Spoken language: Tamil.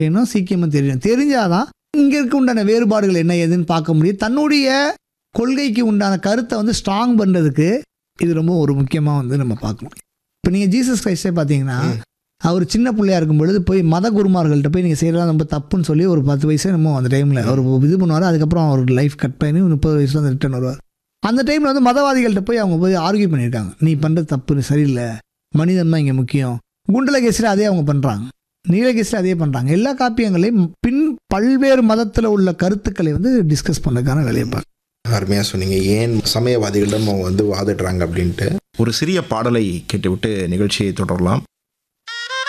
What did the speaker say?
இன்னும் சீக்கியமும் தெரியணும் தெரிஞ்சாதான் இங்கே இருக்க உண்டான வேறுபாடுகள் என்ன ஏதுன்னு பார்க்க முடியும் தன்னுடைய கொள்கைக்கு உண்டான கருத்தை வந்து ஸ்ட்ராங் பண்ணுறதுக்கு இது ரொம்ப ஒரு முக்கியமாக வந்து நம்ம பார்க்கணும் இப்போ நீங்கள் ஜீசஸ் கிரைஸ்டே பார்த்தீங்கன்னா அவர் சின்ன பிள்ளையா இருக்கும் பொழுது போய் மத குருமார்கள்ட்ட போய் நீங்கள் செய்யலாம் ரொம்ப தப்புன்னு சொல்லி ஒரு பத்து வயசு நம்ம அந்த டைமில் அவர் இது பண்ணுவார் அதுக்கப்புறம் அவர் லைஃப் கட் பண்ணி முப்பது வயசுல வந்து ரிட்டர்ன் வருவார் அந்த டைமில் வந்து மதவாதிகள்கிட்ட போய் அவங்க போய் ஆர்கியூ பண்ணியிருக்காங்க நீ பண்ணுறது தப்பு சரியில்லை மனிதன் தான் இங்கே முக்கியம் குண்டலகேசில் அதே அவங்க பண்ணுறாங்க நீலகேசில் அதே பண்ணுறாங்க எல்லா காப்பியங்களையும் பின் பல்வேறு மதத்தில் உள்ள கருத்துக்களை வந்து டிஸ்கஸ் பண்ணுறதுக்கான வேலையை பார்க்க அருமையாக சொன்னீங்க ஏன் சமயவாதிகளிடம் அவங்க வந்து வாதிடுறாங்க அப்படின்ட்டு ஒரு சிறிய பாடலை கேட்டுவிட்டு நிகழ்ச்சியை தொடரலாம்